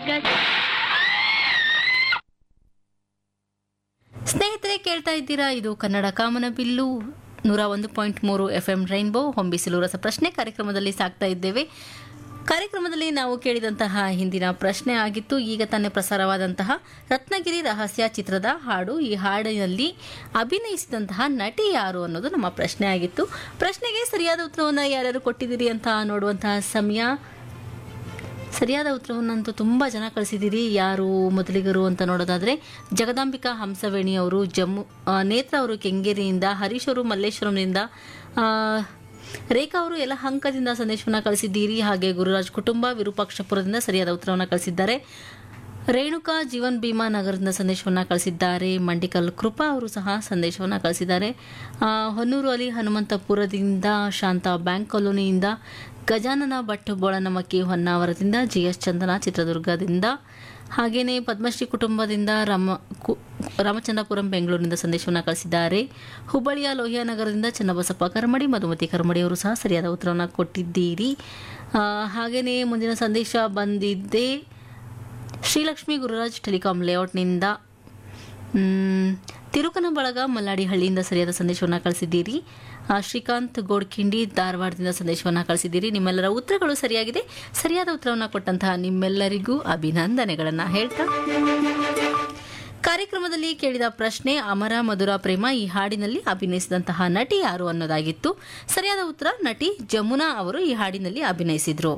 ಸ್ನೇಹಿತರೆ ಕೇಳ್ತಾ ಇದ್ದೀರಾ ಇದು ಕನ್ನಡ ಕಾಮನ ಬಿಲ್ಲು ನೂರ ಒಂದು ಪಾಯಿಂಟ್ ಮೂರು ಎಫ್ ಎಂ ರೈನ್ಬೋ ಹೊಂಬಿಸಿಲು ರಸ ಪ್ರಶ್ನೆ ಕಾರ್ಯಕ್ರಮದಲ್ಲಿ ಸಾಕ್ತಾ ಇದ್ದೇವೆ ಕಾರ್ಯಕ್ರಮದಲ್ಲಿ ನಾವು ಕೇಳಿದಂತಹ ಹಿಂದಿನ ಪ್ರಶ್ನೆ ಆಗಿತ್ತು ಈಗ ತಾನೇ ಪ್ರಸಾರವಾದಂತಹ ರತ್ನಗಿರಿ ರಹಸ್ಯ ಚಿತ್ರದ ಹಾಡು ಈ ಹಾಡಿನಲ್ಲಿ ಅಭಿನಯಿಸಿದಂತಹ ನಟಿ ಯಾರು ಅನ್ನೋದು ನಮ್ಮ ಪ್ರಶ್ನೆ ಆಗಿತ್ತು ಪ್ರಶ್ನೆಗೆ ಸರಿಯಾದ ಉತ್ತರವನ್ನು ಯಾರ್ಯಾರು ಕೊಟ್ಟಿದ್ದೀರಿ ಅಂತ ನೋಡುವಂತಹ ಸಮಯ ಸರಿಯಾದ ಉತ್ತರವನ್ನಂತೂ ತುಂಬ ಜನ ಕಳಿಸಿದ್ದೀರಿ ಯಾರು ಮೊದಲಿಗರು ಅಂತ ನೋಡೋದಾದರೆ ಜಗದಾಂಬಿಕಾ ಹಂಸವೇಣಿ ಅವರು ಜಮ್ಮು ಆ, ನೇತ್ರ ಅವರು ಕೆಂಗೇರಿಯಿಂದ ಹರೀಶ್ ಅವರು ಮಲ್ಲೇಶ್ವರಂನಿಂದ ಆ, ರೇಖಾ ಅವರು ಎಲ್ಲ ಹಂಕದಿಂದ ಸಂದೇಶವನ್ನು ಕಳಿಸಿದ್ದೀರಿ ಹಾಗೆ ಗುರುರಾಜ್ ಕುಟುಂಬ ವಿರೂಪಾಕ್ಷಪುರದಿಂದ ಸರಿಯಾದ ಉತ್ತರವನ್ನು ಕಳಿಸಿದ್ದಾರೆ ರೇಣುಕಾ ಜೀವನ್ ಭೀಮಾ ನಗರದಿಂದ ಸಂದೇಶವನ್ನು ಕಳಿಸಿದ್ದಾರೆ ಮಂಡಿಕಲ್ ಕೃಪಾ ಅವರು ಸಹ ಸಂದೇಶವನ್ನು ಕಳಿಸಿದ್ದಾರೆ ಆ, ಹೊನ್ನೂರು ಅಲಿ ಹನುಮಂತಪುರದಿಂದ ಶಾಂತಾ ಬ್ಯಾಂಕ್ ಕಾಲೋನಿಯಿಂದ ಗಜಾನನ ಭಟ್ ಬೋಳನಮಕ್ಕಿ ಹೊನ್ನಾವರದಿಂದ ಜಿ ಎಸ್ ಚಂದನ ಚಿತ್ರದುರ್ಗದಿಂದ ಹಾಗೆಯೇ ಪದ್ಮಶ್ರೀ ಕುಟುಂಬದಿಂದ ರಾಮ ಕು- ರಾಮಚಂದ್ರಪುರಂ ಬೆಂಗಳೂರಿನಿಂದ ಸಂದೇಶವನ್ನು ಕಳಿಸಿದ್ದಾರೆ ಹುಬ್ಬಳ್ಳಿಯ ಲೋಹಿಯಾ ನಗರದಿಂದ ಚನ್ನಬಸಪ್ಪ ಕರ್ಮಡಿ ಮಧುಮತಿ ಕರ್ಮಡಿ ಅವರು ಸಹ ಸರಿಯಾದ ಉತ್ತರವನ್ನು ಕೊಟ್ಟಿದ್ದೀರಿ ಆ, ಹಾಗೆಯೇ ಮುಂದಿನ ಸಂದೇಶ ಬಂದಿದ್ದೆ ಶ್ರೀಲಕ್ಷ್ಮಿ ಗುರುರಾಜ್ ಟೆಲಿಕಾಂ ಲೇಔಟ್ನಿಂದ ಮ್, ತಿರುಕನ ಬಳಗ ಮಲ್ಲಾಡಿ ಹಳ್ಳಿಯಿಂದ ಸರಿಯಾದ ಸಂದೇಶವನ್ನು ಕಳಿಸಿದ್ದೀರಿ ಆ, ಶ್ರೀಕಾಂತ್ ಗೋಡ್ಕಿಂಡಿ ಧಾರವಾಡದಿಂದ ಸಂದೇಶವನ್ನು ಕಳಿಸಿದ್ದೀರಿ ನಿಮ್ಮೆಲ್ಲರ ಉತ್ತರಗಳು ಸರಿಯಾಗಿದೆ ಸರಿಯಾದ ಉತ್ತರವನ್ನು ಕೊಟ್ಟಂತಹ ನಿಮ್ಮೆಲ್ಲರಿಗೂ ಅಭಿನಂದನೆಗಳನ್ನು ಹೇಳ್ತಾ ಕಾರ್ಯಕ್ರಮದಲ್ಲಿ ಕೇಳಿದ ಪ್ರಶ್ನೆ ಅಮರ ಮಧುರ ಪ್ರೇಮ ಈ ಹಾಡಿನಲ್ಲಿ ಅಭಿನಯಿಸಿದಂತಹ ನಟಿ ಯಾರು ಅನ್ನೋದಾಗಿತ್ತು ಸರಿಯಾದ ಉತ್ತರ ನಟಿ ಜಮುನಾ ಅವರು ಈ ಹಾಡಿನಲ್ಲಿ ಅಭಿನಯಿಸಿದ್ರು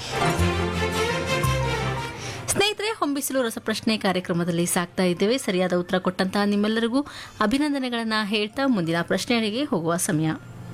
ಸ್ನೇಹಿತರೆ ಹೊಂಬಿಸಲು ರಸಪ್ರಶ್ನೆ ಕಾರ್ಯಕ್ರಮದಲ್ಲಿ ಸಾಕ್ತಾ ಇದ್ದೇವೆ ಸರಿಯಾದ ಉತ್ತರ ಕೊಟ್ಟಂತಹ ನಿಮ್ಮೆಲ್ಲರಿಗೂ ಅಭಿನಂದನೆಗಳನ್ನು ಹೇಳ್ತಾ ಮುಂದಿನ ಪ್ರಶ್ನೆಗಳಿಗೆ ಹೋಗುವ ಸಮಯ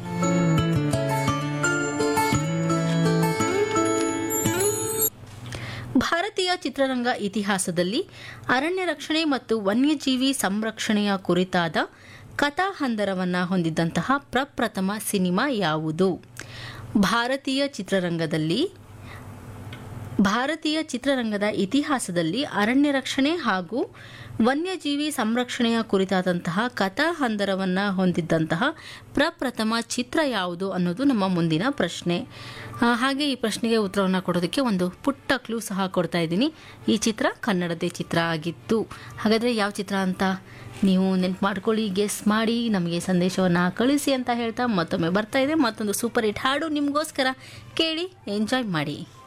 ಭಾರತೀಯ ಚಿತ್ರರಂಗ ಇತಿಹಾಸದಲ್ಲಿ ಅರಣ್ಯ ರಕ್ಷಣೆ ಮತ್ತು ವನ್ಯಜೀವಿ ಸಂರಕ್ಷಣೆಯ ಕುರಿತಾದ ಕಥಾಹಂದರವನ್ನು ಹೊಂದಿದ್ದಂತಹ ಪ್ರಪ್ರಥಮ ಸಿನಿಮಾ ಯಾವುದು ಭಾರತೀಯ ಚಿತ್ರರಂಗದಲ್ಲಿ ಭಾರತೀಯ ಚಿತ್ರರಂಗದ ಇತಿಹಾಸದಲ್ಲಿ ಅರಣ್ಯ ರಕ್ಷಣೆ ಹಾಗೂ ವನ್ಯಜೀವಿ ಸಂರಕ್ಷಣೆಯ ಕುರಿತಾದಂತಹ ಕಥಾಹಂದರವನ್ನು ಹೊಂದಿದ್ದಂತಹ ಪ್ರಪ್ರಥಮ ಚಿತ್ರ ಯಾವುದು ಅನ್ನೋದು ನಮ್ಮ ಮುಂದಿನ ಪ್ರಶ್ನೆ ಆ, ಹಾಗೆ ಈ ಪ್ರಶ್ನೆಗೆ ಉತ್ತರವನ್ನು ಕೊಡೋದಕ್ಕೆ ಒಂದು ಪುಟ್ಟ ಕ್ಲೂ ಸಹ ಕೊಡ್ತಾ ಇದ್ದೀನಿ ಈ ಚಿತ್ರ ಕನ್ನಡದೇ ಚಿತ್ರ ಆಗಿತ್ತು ಹಾಗಾದರೆ ಯಾವ ಚಿತ್ರ ಅಂತ ನೀವು ನೆನ್ಪು ಮಾಡ್ಕೊಳ್ಳಿ ಗೆಸ್ ಮಾಡಿ ನಮಗೆ ಸಂದೇಶವನ್ನು ಕಳಿಸಿ ಅಂತ ಹೇಳ್ತಾ ಮತ್ತೊಮ್ಮೆ ಬರ್ತಾ ಇದೆ ಮತ್ತೊಂದು ಸೂಪರ್ ಹಿಟ್ ಹಾಡು ನಿಮಗೋಸ್ಕರ ಕೇಳಿ ಎಂಜಾಯ್ ಮಾಡಿ